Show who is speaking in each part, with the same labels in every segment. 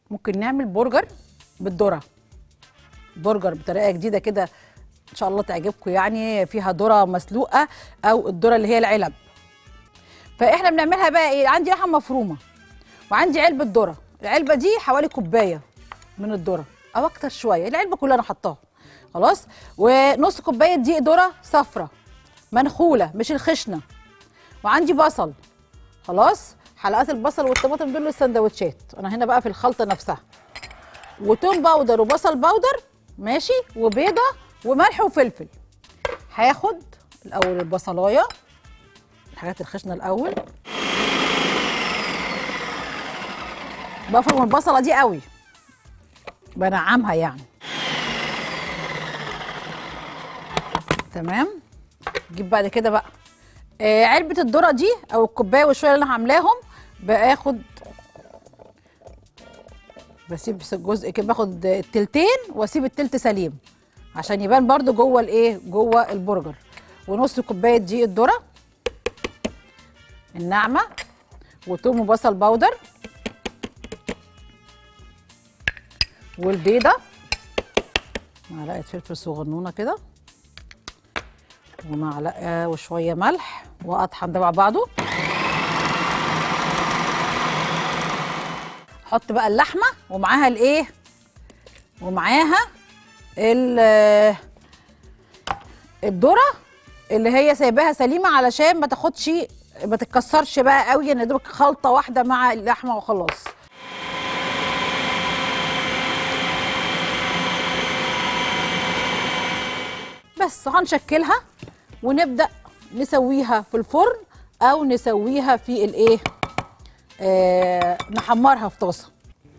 Speaker 1: ممكن نعمل برجر بالذره برجر بطريقه جديده كده ان شاء الله تعجبكم يعني فيها ذره مسلوقه او الذره اللي هي العلب فاحنا بنعملها بقى ايه عندي لحمه مفرومه وعندي علبه ذره العلبه دي حوالي كوبايه من الذره او اكتر شويه العلبه كلها انا حطاها خلاص ونص كوبايه دقيق ذره صفرة منخوله مش الخشنه وعندي بصل خلاص حلقات البصل والطماطم دول للسندوتشات انا هنا بقى في الخلطه نفسها وتوم باودر وبصل باودر ماشي وبيضه وملح وفلفل هاخد الاول البصلايه الحاجات الخشنه الاول بفرم البصله دي قوي بنعمها يعني تمام جيب بعد كده بقى آه علبه الذره دي او الكوبايه وشويه اللي انا عاملاهم باخد بسيب جزء كده باخد التلتين واسيب التلت سليم عشان يبان برضو جوه الايه جوه البرجر ونص كوبايه دقيق الذره الناعمه وتوم وبصل باودر والبيضه معلقه فلفل صغنونه كده ومعلقه وشويه ملح واطحن ده مع بعضه احط بقى اللحمه ومعاها الايه ومعاها ال- الذره اللي هي سايباها سليمه علشان ما تاخدش ما تتكسرش بقى قوي يعني دوبك خلطه واحده مع اللحمه وخلاص بس هنشكلها ونبدا نسويها في الفرن او نسويها في الايه آه نحمرها في طاسه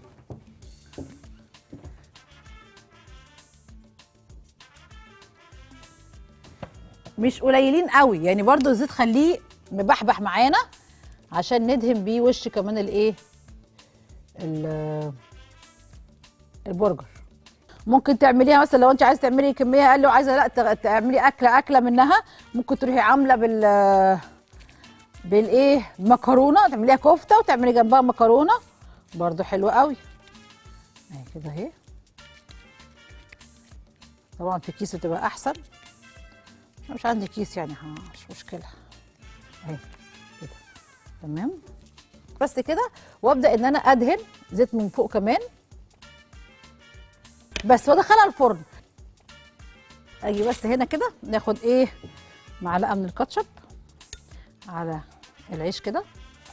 Speaker 1: مش قليلين قوي يعني برضو الزيت خليه مبحبح معانا عشان ندهن بيه وش كمان الايه ال- البرجر ممكن تعمليها مثلا لو انت عايزه تعملي كميه اقل وعايزه لا تغ- تعملي اكله اكله منها ممكن تروحي عامله بال بالايه مكرونه تعمليها كفته وتعملي جنبها مكرونه برضو حلوه قوي اهي كده اهي طبعا في كيس بتبقى احسن أنا مش عندي كيس يعني ها مش مشكله اهي كده تمام بس كده وابدا ان انا ادهن زيت من فوق كمان بس وادخلها الفرن اجي بس هنا كده ناخد ايه معلقه من الكاتشب على العيش كده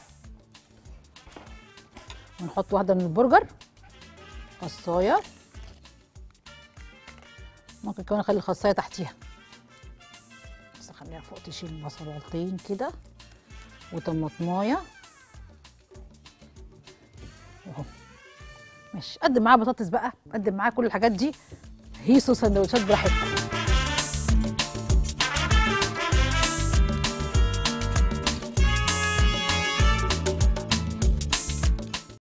Speaker 1: ونحط واحده من البرجر خصايه ممكن كمان اخلي الخصايه تحتيها بس اخليها فوق تشيل بصلتين كده وطماطمايه اهو ماشي قدم معاه بطاطس بقى قدم معاه كل الحاجات دي هيسو سندوتشات براحتك